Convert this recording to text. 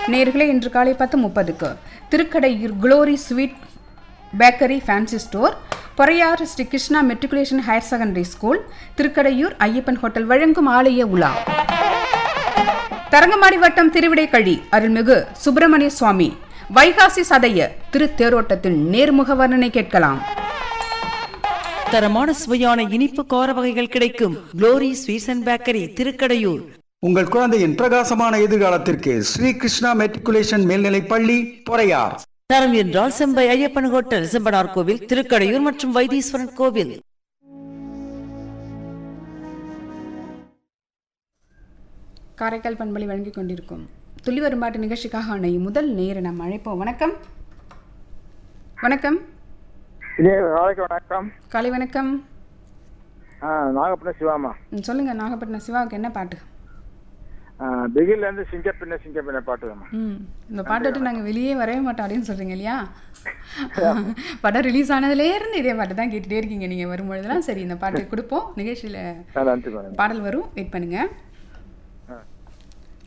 நேர்களே இன்று காலை பத்து முப்பதுக்கு Thirukkadaiyur glory sweet bakery fancy store Poraiyar Sri Krishna matriculation higher secondary school Thirukkadaiyur Ayyappan hotel வழங்கும் ஆலய உலா தரங்கம்பாடி வட்டம் திருவிடைக்கழி அருள்மிகு சுப்பிரமணிய சுவாமி வைகாசி சதய திருத்தேரோட்டத்தின் நேர்முக வர்ணனை கேட்கலாம் தரமான சுவையான இனிப்பு கார வகைகள் கிடைக்கும் glory sweets and bakery Thirukkadaiyur உங்கள் குழந்தையின் பிரகாசமான எதிர்காலத்திற்கு ஸ்ரீ கிருஷ்ணா மெட்ரிகுலேஷன் மேல்நிலைப் பள்ளி பொறையார் தரம் என்றால் செம்பை ஐயப்பன் ஹோட்டல் செம்பனார் கோவில் திருக்கடையூர் மற்றும் வைத்தீஸ்வரன் கோவில் காரைக்கால் பண்பலை வழங்கிக் கொண்டிருக்கும் துளி வரும்பாட்டு நிகழ்ச்சிக்காக அணையும் முதல் நேர நாம் அழைப்போம் வணக்கம் வணக்கம் இதே நாளைக்கு வணக்கம் காலை வணக்கம் ஆ நாகப்பட்டினம் சிவாமா ம், சொல்லுங்க நாகப்பட்டினம் சிவாவுக்கு என்ன பாட்டு பிகில்ல இருந்து சிங்கப்பின்ன சிங்கப்பின்ன பாட்டுமா ம் இந்த பாட்டை விட்டு நாங்கள் வெளியே வரவே மாட்டோம் அப்படின்னு சொல்கிறீங்க இல்லையா படம் ரிலீஸ் ஆனதுலேருந்து இதே பாட்டு தான் கேட்டுகிட்டே இருக்கீங்க நீங்கள் வரும்பொழுதெல்லாம் சரி இந்த பாட்டு கொடுப்போம் நிகழ்ச்சியில் நன்றி மேடம் பாடல் வரும் வெயிட் பண்ணுங்கள்